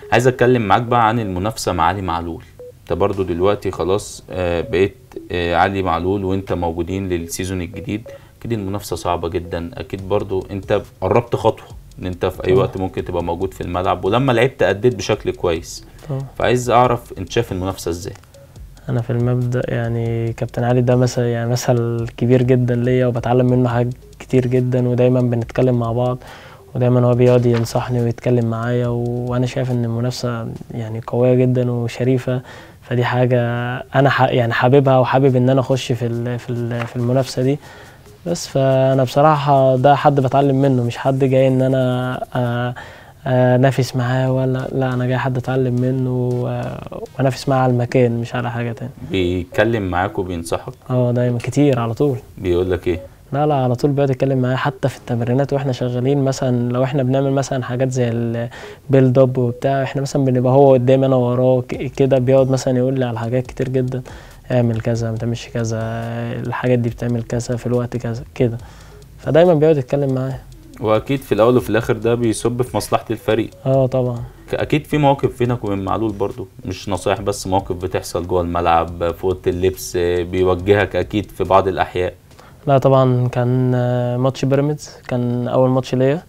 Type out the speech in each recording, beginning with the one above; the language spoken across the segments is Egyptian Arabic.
عايز اتكلم معاك بقى عن المنافسه مع علي معلول انت برضو دلوقتي خلاص آه، بقيت آه، علي معلول وانت موجودين للسيزون الجديد اكيد المنافسه صعبه جدا اكيد برضو انت قربت خطوه ان انت في اي طبعا. وقت ممكن تبقى موجود في الملعب ولما لعبت اديت بشكل كويس طبعا. فعايز اعرف انت شايف المنافسه ازاي انا في المبدا يعني كابتن علي ده مثل يعني مثل كبير جدا ليا وبتعلم منه حاجات كتير جدا ودايما بنتكلم مع بعض ودايما هو بيقعد ينصحني ويتكلم معايا و- وانا شايف ان المنافسه يعني قويه جدا وشريفه فدي حاجه انا ح يعني حاببها وحابب ان انا اخش في ال- في ال- في المنافسه دي بس فانا بصراحه ده حد بتعلم منه مش حد جاي ان انا آه، آه، انافس معاه ولا لا انا جاي حد اتعلم منه آه، وانافس معاه على المكان مش على حاجه تاني بيتكلم معاك وبينصحك اه دايما كتير على طول بيقول لك ايه لا لا على طول بيقعد يتكلم معايا حتى في التمرينات واحنا شغالين مثلا لو احنا بنعمل مثلا حاجات زي البيلد اب وبتاع احنا مثلا بنبقى هو قدامي انا وراه ك- كده بيقعد مثلا يقول لي على حاجات كتير جدا اعمل كذا ما تعملش كذا الحاجات دي بتعمل كذا في الوقت كذا كده فدايما بيقعد يتكلم معايا واكيد في الاول وفي الاخر ده بيصب في مصلحه الفريق اه طبعا اكيد في مواقف بينك وبين معلول برضو مش نصايح بس مواقف بتحصل جوه الملعب في اوضه اللبس آه، بيوجهك اكيد في بعض الاحياء لا طبعا كان آه، ماتش بيراميدز كان اول ماتش ليا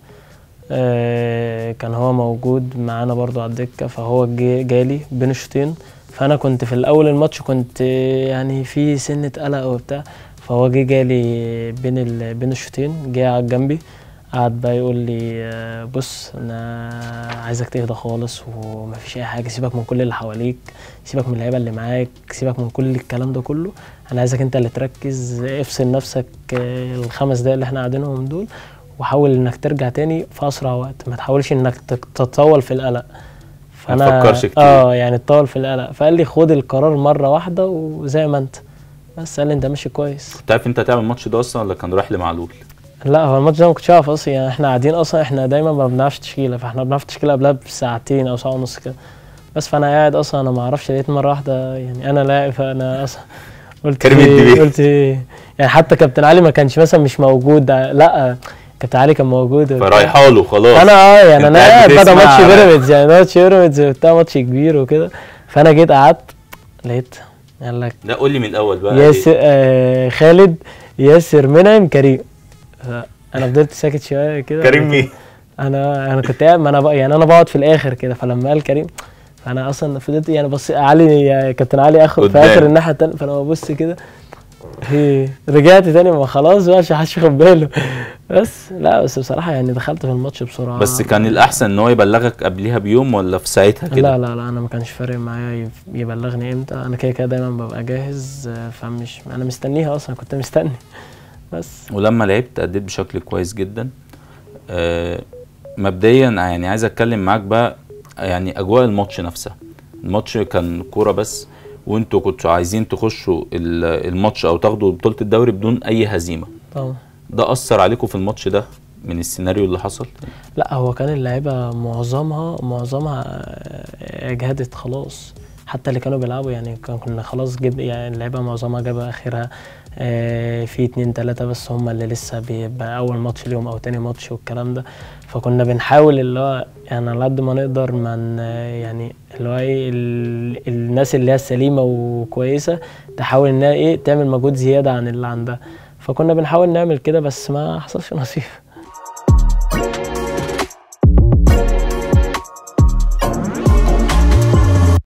آه، كان هو موجود معانا برضو على الدكه فهو جي- جالي بين الشوطين فانا كنت في الاول الماتش كنت آه، يعني في سنه قلق وبتاع فهو جه جالي بين ال... بين الشوطين جه قعد جنبي قعد بقى يقول لي آه، بص انا عايزك تهدى خالص ومفيش اي حاجه سيبك من كل اللي حواليك سيبك من اللعيبه اللي معاك سيبك من كل الكلام ده كله انا عايزك انت اللي تركز افصل نفسك آه، الخمس دقايق اللي احنا قاعدينهم دول وحاول انك ترجع تاني في اسرع وقت ما تحاولش انك تك- تتطول في القلق ما تفكرش كتير. اه يعني تطول في القلق فقال لي خد القرار مره واحده وزي ما انت بس قال لي انت ماشي كويس انت عارف انت هتعمل الماتش ده اصلا ولا كان رايح لمعلول لا هو الماتش ده ما كنتش عارف اصلا يعني احنا قاعدين اصلا احنا دايما ما بنعرفش تشكيله فاحنا بنعرف تشكيله قبلها بساعتين او ساعه ونص كده بس فانا قاعد اصلا انا ما اعرفش لقيت مره واحده يعني انا لاعب فانا اصلا قلت كريم إيه- الدبيب. قلت إيه؟ يعني حتى كابتن علي ما كانش مثلا مش موجود ده لا كابتن علي كان موجود وبتاع. فرايحه له خلاص انا اه يعني انت انا قاعد قاعد بدا بتسمع ماتش بقى. بيراميدز يعني ماتش بيراميدز وبتاع ماتش كبير وكده فانا جيت قعدت لقيت قال لك لا قول لي من الاول بقى ياسر آه خالد ياسر منعم كريم انا فضلت ساكت شويه كده كريم مين انا انا كنت قاعد ما انا بق... يعني انا بقعد في الاخر كده فلما قال كريم فانا اصلا فضلت يعني بص علي يا كابتن علي اخر في قدام. اخر الناحيه التانيه فانا ببص كده إيه، رجعت تاني ما خلاص بقى عشان محدش ياخد باله بس لا بس بصراحه يعني دخلت في الماتش بسرعه بس كان الاحسن ان هو يبلغك قبليها بيوم ولا في ساعتها كده لا لا لا انا ما كانش فارق معايا يف- يبلغني امتى انا كده كده دايما ببقى جاهز آه، فمش انا مستنيها اصلا كنت مستني بس ولما لعبت اديت بشكل كويس جدا آه، مبدئيا يعني عايز اتكلم معاك بقى يعني اجواء الماتش نفسها الماتش كان كوره بس وانتوا كنتوا عايزين تخشوا ال- الماتش او تاخدوا بطوله الدوري بدون اي هزيمه طبعا ده اثر عليكم في الماتش ده من السيناريو اللي حصل لا هو كان اللعيبه معظمها معظمها آه، اجهدت خلاص حتى اللي كانوا بيلعبوا يعني كان- كنا خلاص جب يعني اللعيبه معظمها جاب اخرها آه، في اتنين تلاته بس هم اللي لسه بيبقى اول ماتش ليهم او تاني ماتش والكلام ده فكنا بنحاول اللي هو يعني على قد ما نقدر من يعني اللي هو ايه ال- الناس اللي هي السليمه وكويسه تحاول انها ايه تعمل مجهود زياده عن اللي عندها فكنا بنحاول نعمل كده بس ما حصلش نصيب